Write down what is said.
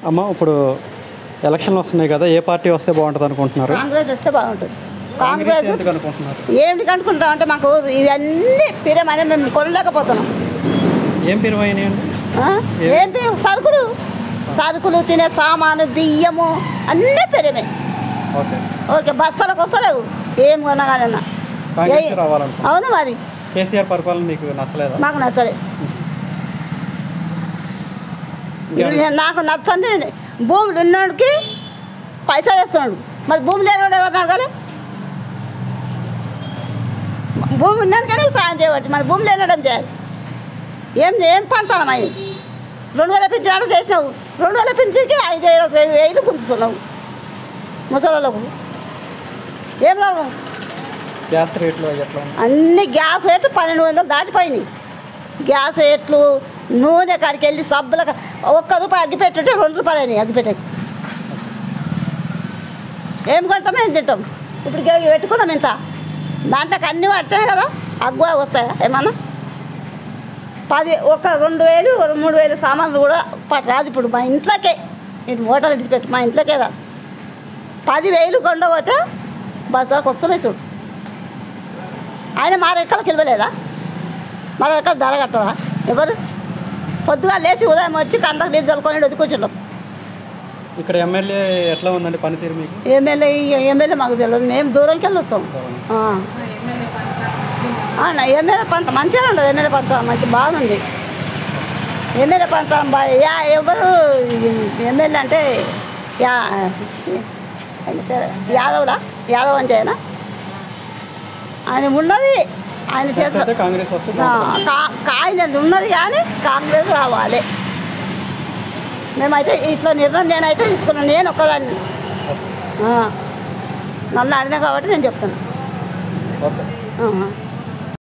అమ్మ ఇప్పుడు ఎలక్షన్లు వస్తున్నాయి కదా ఏ పార్టీ వస్తే బాగుంటుంది అనుకుంటున్నారు కాంగ్రెస్ వస్తే బాగుంటుంది కాంగ్రెస్ కాంగ్రెస్ ఎందుకు అనుకుంటున్నారు ఏంటి అనుకుంటాం అంటే మాకు ఇవన్నీ పిరమని మేము కొనలేకపోతున్నాం ఏం పిరువైనాయండి ఆ? ఏం పిరు సరుకులు సరుకులు తినే సామాను బియ్యము అన్నీ పెరిమే ఓకే ఓకే బస్తాలకు వస్తలేవు ఏం కొనగాలన్నా కాంగ్రెస్ ఏ- రావాలనుకుంటున్నారు అవును మరి కేసీఆర్ పరిపాలన మీకు నచ్చలేదా మాకు నచ్చలేదు ఇప్పుడు నేను- నాకు నచ్చంది భూములు ఉన్నోడికి పైసలు వేస్తున్నాడు మరి భూమి లేనివాడు ఎవరిని అడగాలి భూమి ఉన్నానికనే సాయం చేయవచ్చు మరి భూమి లేనడం చేయాలి ఏం ఏం పంతానం అయింది రెండు వేల పింఛన్ చేసినావు రెండు వేల పింఛన్కి ఐదు వేలు వెయ్యి- వేలు గుంపుతున్నావు ముసలోళ్ళకు ఏం లాభం గ్యాస్ రేట్లు అవి ఎట్లా ఉన్నాయి అన్ని గ్యాస్ రేట్లు పన్నెండు వందలు దాటిపోయినాయి గ్యాస్ రేట్లు నూనె కాడికి వెళ్ళి సబ్బులకు ఒక్క రూపాయి అగ్గిపెట్టుంటే రెండు రూపాయలు అయినాయి అగ్గిపెట్టకి ఏం కొంటాం ఏం తింటాం ఇప్పుడు ఇవి పెట్టుకున్నాం ఇంత దాంట్లోకి అన్నీ పడితేనే కదా అగ్గు వస్తాయా ఏమన్నా పది ఒక రెండు వేలు ఒక మూడు వేలు సామాన్లు కూడా ప- రాదు ఇప్పుడు మా ఇంట్లోకే నేను హోటల్ విడిచిపెట్టు మా ఇంట్లోకే రాదు పది వేలు కొండపోతే బస్సులకు వస్తున్నాయి చూడు ఆయన మా రెక్కలకి ఇవ్వలేదా మా రెక్కలు ధర కట్టరా ఎవరు పొద్దుగా లేచి ఉదయం వచ్చి కంటకు నీళ్ళు చల్లుకొని వచ్చి కూర్చుంటాం ఇక్కడ ఎమ్మెల్యే ఎట్లా ఉందండి పనితీరు మీకు ఎమ్మెల్యే ఎమ్మెల్యే మాకు తెలియదు మేము దూరంకి వెళ్ళి వస్తాం ఆ. ఆ, నా ఎమ్మెల్యే పంత మంచిగా ఉండదు ఎమ్మెల్యే పంత మంచి బాగుంది ఎమ్మెల్యే పంత బా- యా ఎవరు ఎమ్మెల్యే అంటే యా ఆయన పేరు యాదవ్లా యాదవ్ అంతేనా ఆయన ఉన్నది ఆయన నెక్స్ట్ చేతిలో అయితే కాంగ్రెస్ వస్తే ఆ, బాగుంటుంది. కా- కా- ఆయన ఉన్నది కానీ కాంగ్రెస్ రావాలి మేమైతే ఇట్లా నిర్ణయం నేనైతే తీసుకున్నాను నేను ఒక్కదాన్ని ఆ. నన్ను అడినా కాబట్టి నేను చెప్తాను ఓకే ఆహా.